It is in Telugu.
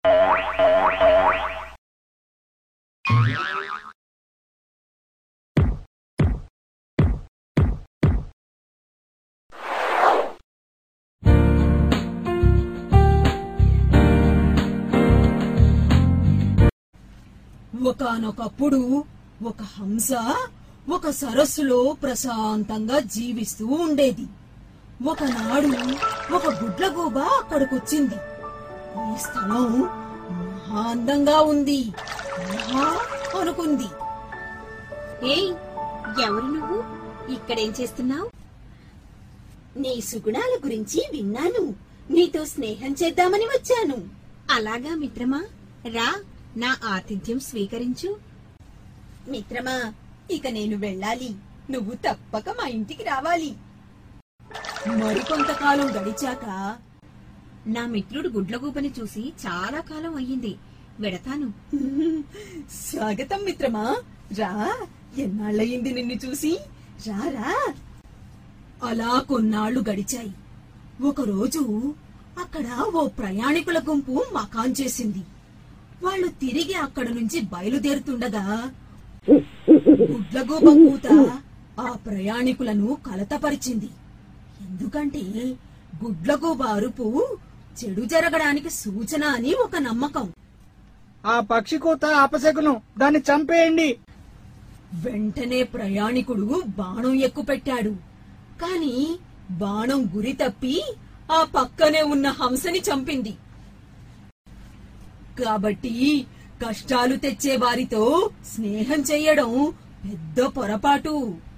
ఒకానొకప్పుడు ఒక హంస ఒక సరస్సులో ప్రశాంతంగా జీవిస్తూ ఉండేది ఒకనాడు ఒక గుడ్లగూబ అక్కడికొచ్చింది ఈ స్థలం మహా అందంగా ఉంది మహా అనుకుంది ఏయ్ ఎవరు నువ్వు ఇక్కడేం చేస్తున్నావు నీ సుగుణాల గురించి విన్నాను నీతో స్నేహం చేద్దామని వచ్చాను అలాగా మిత్రమా రా నా ఆతిథ్యం స్వీకరించు మిత్రమా ఇక నేను వెళ్ళాలి నువ్వు తప్పక మా ఇంటికి రావాలి మరికొంతకాలం గడిచాక నా మిత్రుడు గుడ్లగూపని చూసి చాలా కాలం అయ్యింది వెడతాను స్వాగతం మిత్రమా రా ఎన్నాళ్ళయింది నిన్ను చూసి రా రా అలా కొన్నాళ్లు గడిచాయి ఒకరోజు అక్కడ ఓ ప్రయాణికుల గుంపు మకాన్ చేసింది వాళ్ళు తిరిగి అక్కడ నుంచి బయలుదేరుతుండగా గుడ్లగూబ కూత ఆ ప్రయాణికులను కలతపరిచింది ఎందుకంటే గుడ్లగూబ అరుపు చెడు జరగడానికి సూచన అని ఒక నమ్మకం ఆ పక్షి కూత అపశకునం దాన్ని చంపేయండి వెంటనే ప్రయాణికుడు బాణం ఎక్కుపెట్టాడు కాని బాణం గురి తప్పి ఆ పక్కనే ఉన్న హంసని చంపింది కాబట్టి కష్టాలు తెచ్చే వారితో స్నేహం చెయ్యడం పెద్ద పొరపాటు